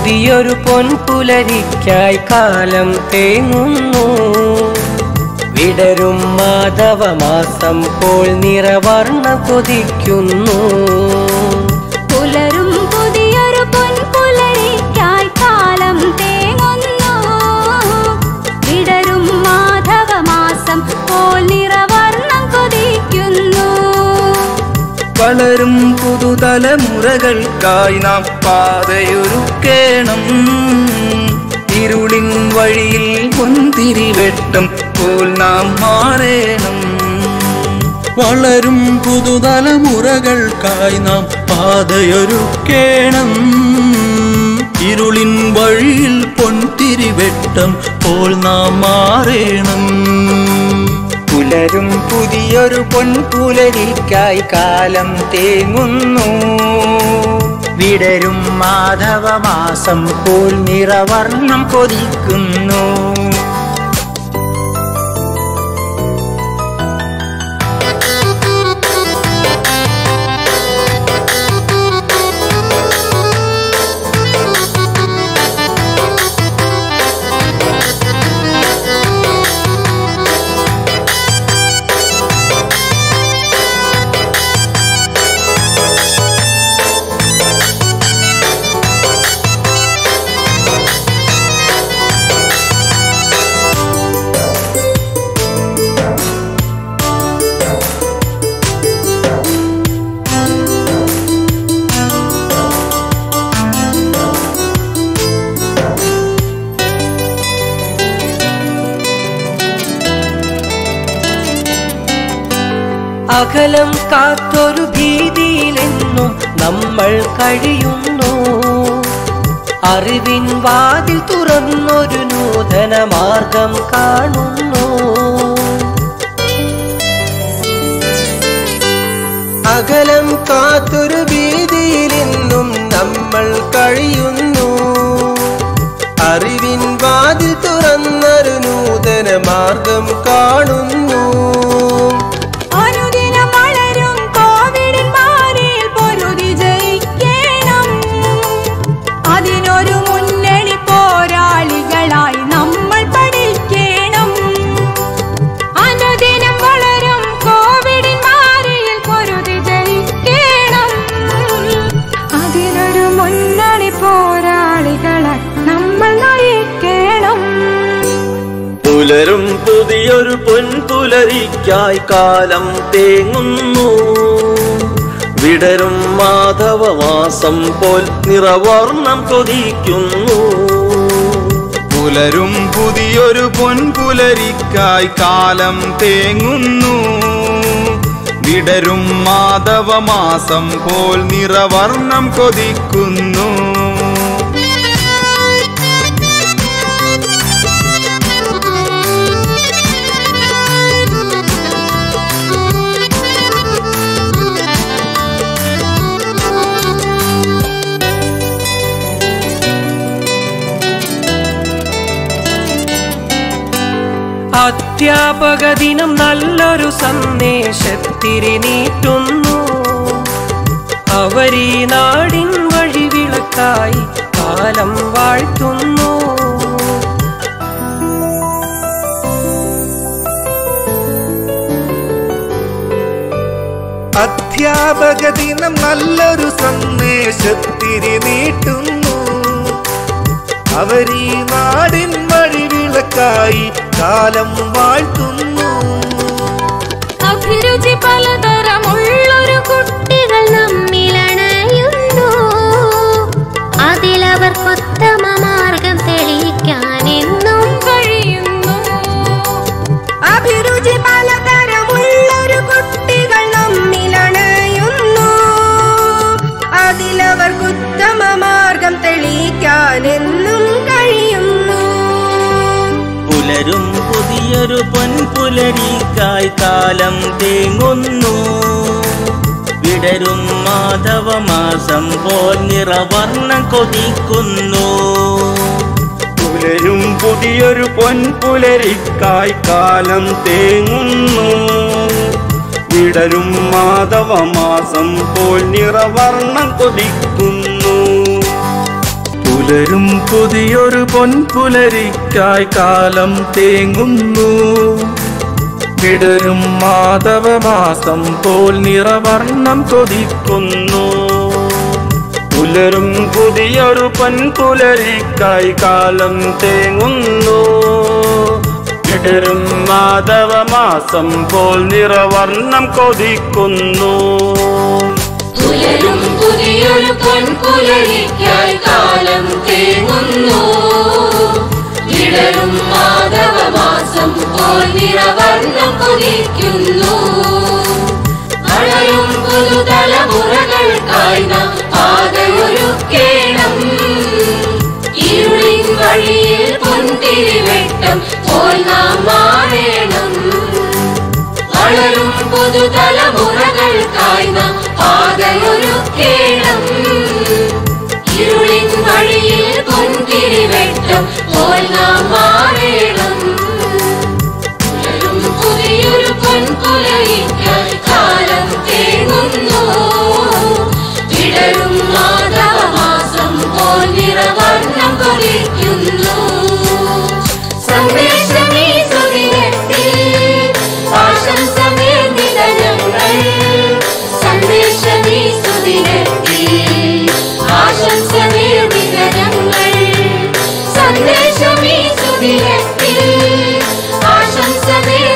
പുതിയൊരു പൊൻപുലരിക്കായി കാലം തേങ്ങുന്നു വിടരും മാധവമാസം പോൽ നിറവർണ്ണ കൊതിക്കുന്നു പുലരും പുതിയൊരു പൊൻപുലരിക്കായി കാലം തേങ്ങുന്നു വിടരും മാധവമാസം പോൽ നിറവർണ്ണം കൊതിക്കുന്നു വളരും പുതുതലമുറകൾക്കായി നാം പാതയൊരുക്കേണം ഇരുളിൻ വഴിയിൽ പൊന്തിരിവെട്ടം പോൽ നാം മാറേണം വളരും പുതുതലമുറകൾക്കായി നാം പാതയൊരുക്കേണം ഇരുളിൻ വഴിയിൽ പൊൻതിരിവെട്ടം പോൽ നാം മാറേണം പുലരും പുതിയൊരു പൊൻപുലരിക്കായി കാലം തേങ്ങുന്നു വിടരും മാധവമാസം പോൽ നിറവർണ്ണം കൊതിക്കുന്നു അകലം കാത്തൊരു ഭീതിയിലെന്നും നമ്മൾ കഴിയുന്നു അറിവിൻ വാതിൽ തുറന്നൊരു നൂതന മാർഗം കാണുന്നു അകലം കാത്തൊരു ഭീതിയിലെന്നും നമ്മൾ കഴിയുന്നു അറിവിൻ വാതിൽ തുറന്നൊരു നൂതന മാർഗം കാണുന്നു അനുദിനം വളരും കോവിഡിൻ മാറിൽ പൊരുതി ജയിക്കണം അതിനൊരു മുന്നണി പോരാളികളായി നമ്മൾ പഠിക്കണം അനുദിനം വളരും കോവിഡിൻ മാറിൽ പൊരുതി ജയിക്കണം അതിനൊരു മുന്നണി പോരാളികളായി നമ്മൾ നയിക്കണം പുലരും പുതിയൊരു പൊൻപുലരിക്കായി കാലം തേങ്ങുന്നു വിടരും മാധവമാസം പോൽ നിറവർണ്ണം കൊതിക്കുന്നു പുലരും പുതിയൊരു പൊൻപുലരിക്കായി കാലം തേങ്ങുന്നു വിടരും മാധവമാസം പോൽ നിറവർണ്ണം കൊതിക്കുന്നു അധ്യാപക ദിനം നല്ലൊരു സന്ദേശത്തിരി നീട്ടുന്നു അവരീ നാടിൻ വഴിവിളക്കായി കാലം വാഴ്ത്തുന്നു അധ്യാപക ദിനം നല്ലൊരു സന്ദേശത്തിരി നീട്ടുന്നു അവരീ നാടിൻ വഴിവിളക്കായി കാലം വാഴ്ത്തുന്നു അഭിരുചി പലതരമുള്ളൊരു കുട്ടികൾ നമ്മിലണയുന്നു അതിലവർക്കൊത്തമ മാർഗം തെളിയിക്കാൻ എന്നും കഴിയുന്നു അഭിരുചി പലതരമുള്ളൊരു കുട്ടികൾ നമ്മിലണയുന്നു അതിലവർക്കുത്തമ മാർഗം തെളിയിക്കാൻ എന്നും കഴിയുന്നു പുലരും പുതിയൊരു പൊൻപുലരിക്കായി കാലം തേങ്ങുന്നു വിടരും മാധവമാസം പോൽ നിറവർണ്ണം കൊതിക്കുന്നു പുലരും പുതിയൊരു പൊൻപുലരിക്കായി കാലം തേങ്ങുന്നു വിടരും മാധവമാസം പോൽ നിറവർണ്ണം കൊതിക്കുന്നു പുലരും പുതിയൊരു പൊൻപുലരിക്കായി കാലം തേങ്ങുന്നു വിടരും മാധവമാസം പോൽ നിറവർണ്ണം കൊതിക്കുന്നു പുലരും പുതിയൊരു പൊൻപുലരിക്കായി കാലം തേങ്ങുന്നു വിടരും മാധവമാസം പോൽ നിറവർണ്ണം കൊതിക്കുന്നു പുലരും പുതിയൊരു പൊൻപുലരിക്കായി കാലം തേങ്ങുന്നു ഇടരും മാധവമാസം പോൽ നിറവർണ്ണം കൊതിക്കുന്നു വളരും പുതുതലമുറകൾക്കായി നാം പാതയൊരുക്കേണം ഇരുളിൻ വഴിയിൽ പൊൻതിരിവെട്ടം പോൽ നാം മാറേണം വളരും പുതുതലമുറകൾക്കായി നാം പാതയൊരുക്കേണം ഇരുളിൻ വഴിയിൽ പൊൻതിരിവെട്ടം പോൽ നാം മാറേണം പുലരും പുതിയൊരു പൊൻപുലരിക്കായി കാലം തേങ്ങുന്നു വിടരും മാധവമാസം പോൽ നിറവർണ്ണം കൊതിക്കുന്നു സന്ദേശമേ സുദിനത്തിൽ ആശംസമേ നിധനങ്ങൾ സന്ദേശമേ സുദിനത്തിൽ ആശംസമേ നിധനങ്ങൾ സന്ദേശമേ സുദിനത്തിൽ ആശംസമേ